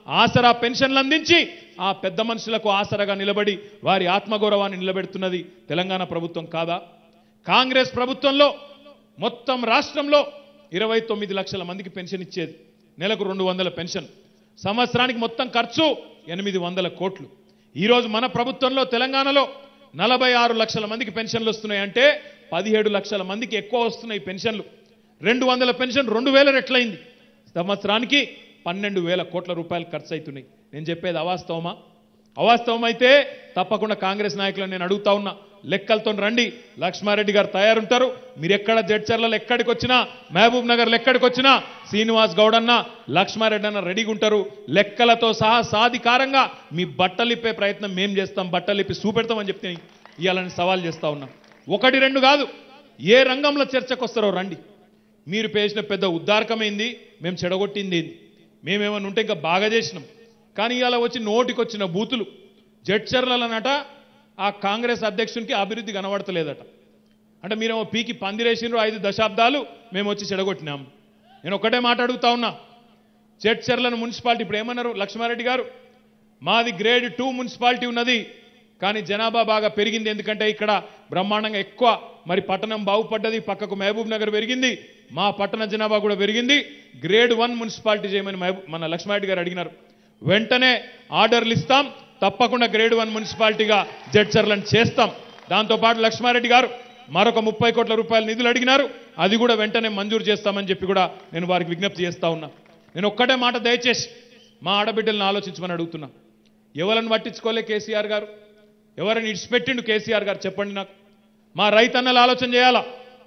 ఆసరా పెన్షన్లు అందించి ఆ పెద్ద మనుషులకు ఆసరాగా నిలబడి వారి ఆత్మగౌరవాన్ని నిలబెడుతున్నది తెలంగాణ ప్రభుత్వం కాదా కాంగ్రెస్ ప్రభుత్వంలో మొత్తం రాష్ట్రంలో ఇరవై తొమ్మిది లక్షల మందికి పెన్షన్ ఇచ్చేది నెలకు రెండు వందల పెన్షన్ సంవత్సరానికి మొత్తం ఖర్చు ఎనిమిది వందల కోట్లు ఈరోజు మన ప్రభుత్వంలో తెలంగాణలో నలభై ఆరు లక్షల మందికి పెన్షన్లు వస్తున్నాయి అంటే పదిహేడు లక్షల మందికి ఎక్కువ వస్తున్నాయి పెన్షన్లు రెండు వందల పెన్షన్ రెండు వేల రెట్లయింది సంవత్సరానికి పన్నెండు వేల కోట్ల రూపాయలు ఖర్చు అవుతున్నాయి నేను చెప్పేది అవాస్తవమా అవాస్తవం అయితే తప్పకుండా కాంగ్రెస్ నాయకులను నేను అడుగుతా ఉన్నా లెక్కలతో రండి లక్ష్మారెడ్డి గారు తయారుంటారు మీరు ఎక్కడ జడ్చర్లలో ఎక్కడికి వచ్చినా మహబూబ్ నగర్లో ఎక్కడికి వచ్చినా శ్రీనివాస్ గౌడ్ అన్న లక్ష్మారెడ్డి అన్న రెడీగా ఉంటారు లెక్కలతో సహా సాధికారంగా మీ బట్టలు ఇప్పే ప్రయత్నం మేం చేస్తాం బట్టలు ఇప్పి చూపెడతామని చెప్తే ఇవాళని సవాల్ చేస్తా ఉన్నాం ఒకటి రెండు కాదు ఏ రంగంలో చర్చకు వస్తారో రండి మీరు పేసిన పెద్ద ఉద్దారకమైంది మేము చెడగొట్టింది ఏంది మేమేమన్నా ఉంటే ఇంకా బాగా చేసినాం కానీ ఇలా వచ్చి నోటికి వచ్చిన బూతులు జడ్చర్లనట ఆ కాంగ్రెస్ అధ్యక్షునికి అభివృద్ధి కనబడతలేదట అంటే మీరేమో పీకి పందిరేసినారు ఐదు దశాబ్దాలు మేము వచ్చి చెడగొట్టినాం నేను ఒకటే మాట అడుగుతా ఉన్నా జడ్చర్లను మున్సిపాలిటీ ఇప్పుడు ఏమన్నారు లక్ష్మారెడ్డి గారు మాది గ్రేడ్ టూ మున్సిపాలిటీ ఉన్నది కానీ జనాభా బాగా పెరిగింది ఎందుకంటే ఇక్కడ బ్రహ్మాండంగా ఎక్కువ మరి పట్టణం బాగుపడ్డది పక్కకు మహబూబ్ నగర్ పెరిగింది మా పట్టణ జనాభా కూడా పెరిగింది గ్రేడ్ వన్ మున్సిపాలిటీ చేయమని మహబూ- మన లక్ష్మారెడ్డి గారు అడిగినారు వెంటనే ఆర్డర్లు ఇస్తాం తప్పకుండా గ్రేడ్ వన్ మున్సిపాలిటీగా జడ్చర్లను చేస్తాం దాంతోపాటు లక్ష్మారెడ్డి గారు మరొక ముప్పై కోట్ల రూపాయల నిధులు అడిగినారు అది కూడా వెంటనే మంజూరు చేస్తామని చెప్పి కూడా నేను వారికి విజ్ఞప్తి చేస్తా ఉన్నా నేను ఒక్కటే మాట దయచేసి మా ఆడబిడ్డలను ఆలోచించమని అడుగుతున్నా ఎవరిని పట్టించుకోలే కేసీఆర్ గారు ఎవరిని ఇడిచిపెట్టిండు కేసీఆర్ గారు చెప్పండి నాకు మా రైతన్నలు ఆలోచన చేయాలా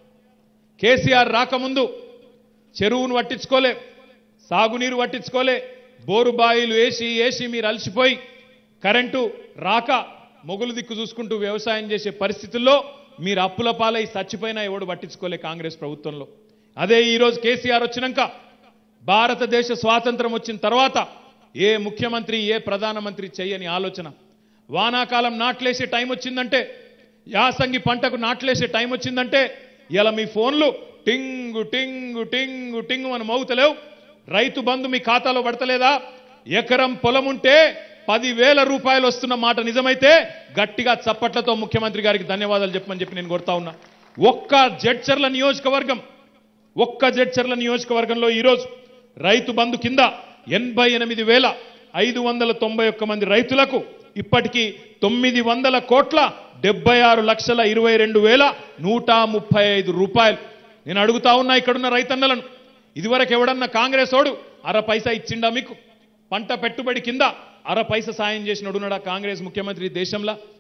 కేసీఆర్ రాకముందు చెరువును పట్టించుకోలే సాగునీరు పట్టించుకోలే బోరు బాయిలు వేసి వేసి మీరు అలసిపోయి కరెంటు రాక మొగులు దిక్కు చూసుకుంటూ వ్యవసాయం చేసే పరిస్థితుల్లో మీరు అప్పుల పాలై చచ్చిపోయినా ఎవడు పట్టించుకోలే కాంగ్రెస్ ప్రభుత్వంలో అదే ఈరోజు కేసీఆర్ వచ్చినాక భారతదేశ స్వాతంత్రం వచ్చిన తర్వాత ఏ ముఖ్యమంత్రి ఏ ప్రధానమంత్రి చేయని ఆలోచన వానాకాలం నాట్లేసే టైం వచ్చిందంటే యాసంగి పంటకు నాట్లేసే టైం వచ్చిందంటే ఇలా మీ ఫోన్లు టింగు టింగు టింగు టింగు అని మోగుతలేవు రైతు బంధు మీ ఖాతాలో పడతలేదా ఎకరం పొలం ఉంటే పదివేల రూపాయలు వస్తున్న మాట నిజమైతే గట్టిగా చప్పట్లతో ముఖ్యమంత్రి గారికి ధన్యవాదాలు చెప్పమని చెప్పి నేను కొడతా ఉన్నా ఒక్క జడ్చర్ల నియోజకవర్గం ఒక్క జడ్చర్ల నియోజకవర్గంలో ఈరోజు రైతు బంధు కింద ఎనభై ఎనిమిది వేల ఐదు వందల తొంభై ఒక్క మంది రైతులకు ఇప్పటికీ తొమ్మిది వందల కోట్ల డెబ్బై ఆరు లక్షల ఇరవై రెండు వేల నూట ముప్పై ఐదు రూపాయలు నేను అడుగుతా ఉన్నా ఇక్కడున్న రైతన్నలను ఇదివరకు ఎవడన్నా కాంగ్రెస్ ఓడు అర పైసా ఇచ్చిండా మీకు పంట పెట్టుబడి కింద అర పైస సాయం చేసినోడున్నాడా కాంగ్రెస్ ముఖ్యమంత్రి ఈ దేశంలో